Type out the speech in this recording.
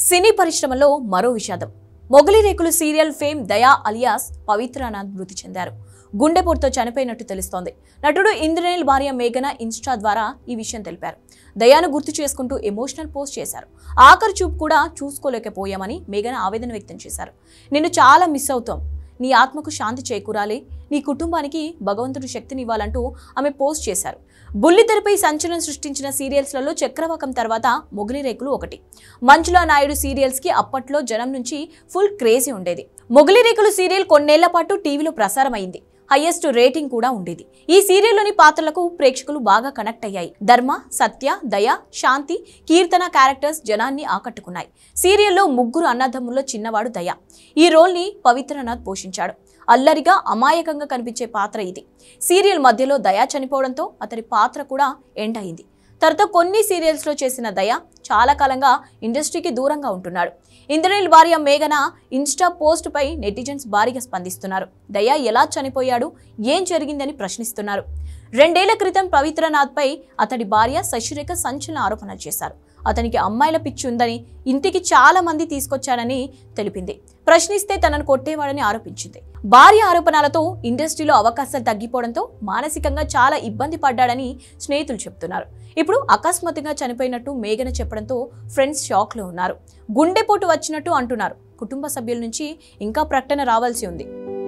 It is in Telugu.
సినీ పరిశ్రమలో మరో విషాదం Mogali Rekulu serial fame Daya alias Pavithranath మృతి చెందారు గుండెపోటుతో చనిపోయినట్టు తెలుస్తోంది నటుడు ఇంద్రనీల్ భార్య మేఘన ఇన్స్టా ద్వారా ఈ విషయం తెలిపారు దయాను గుర్తు చేసుకుంటూ ఎమోషనల్ పోస్ట్ చేశారు ఆఖరి చూపు కూడా చూసుకోలేకపోయామని మేఘన ఆవేదన వ్యక్తం చేశారు నిన్ను చాలా మిస్ అవుతాం నీ ఆత్మకు శాంతి చేకూరాలి నీ కుటుంబానికి భగవంతుడు శక్తినివ్వాలంటూ ఆమె పోస్ట్ చేశారు బుల్లితెరపై సంచలనం సృష్టించిన సీరియల్స్లలో చక్రవాకం తర్వాత మొగిలి రేకులు ఒకటి మంజులా నాయుడు సీరియల్స్ కి అప్పట్లో జనం నుంచి ఫుల్ క్రేజీ ఉండేది మొగిలి రేకులు సీరియల్ కొన్నేళ్ల పాటు టీవీలో ప్రసారం అయింది హైయెస్ట్ రేటింగ్ కూడా ఉండేది ఈ సీరియల్లోని పాత్రలకు ప్రేక్షకులు బాగా కనెక్ట్ అయ్యాయి ధర్మ సత్య దయ శాంతి కీర్తన క్యారెక్టర్స్ జనాన్ని ఆకట్టుకున్నాయి సీరియల్లో ముగ్గురు అన్నదమ్ముల్లో చిన్నవాడు దయ ఈ రోల్ని పవిత్రనాథ్ పోషించాడు అల్లరిగా అమాయకంగా కనిపించే పాత్ర ఇది సీరియల్ మధ్యలో దయ చనిపోవడంతో అతడి పాత్ర కూడా ఎండ్ అయింది తర్వాత కొన్ని సీరియల్స్లో చేసిన దయ చాలా కాలంగా ఇండస్ట్రీకి దూరంగా ఉంటున్నాడు ఇంద్రనీల్ భార్య మేఘన ఇన్స్టా పోస్ట్ పై నెటిజన్స్ భారీగా స్పందిస్తున్నారు దయ ఎలా చనిపోయాడు ఏం జరిగిందని ప్రశ్నిస్తున్నారు రెండేళ్ల క్రితం పవిత్రనాథ్ పై అతడి భార్య శశిరేఖ సంచలన ఆరోపణలు చేశారు అతనికి అమ్మాయిల పిచ్చి ఉందని ఇంటికి చాలా మంది తీసుకొచ్చాడని తెలిపింది ప్రశ్నిస్తే తనను కొట్టేవాడని ఆరోపించింది భార్య ఆరోపణలతో ఇండస్ట్రీలో అవకాశాలు తగ్గిపోవడంతో మానసికంగా చాలా ఇబ్బంది పడ్డాడని స్నేహితులు చెప్తున్నారు ఇప్పుడు అకస్మాత్తుగా చనిపోయినట్టు మేఘన చెప్పడంతో ఫ్రెండ్స్ షాక్లో ఉన్నారు గుండెపోటు వచ్చినట్టు అంటున్నారు కుటుంబ సభ్యుల నుంచి ఇంకా ప్రకటన రావాల్సి ఉంది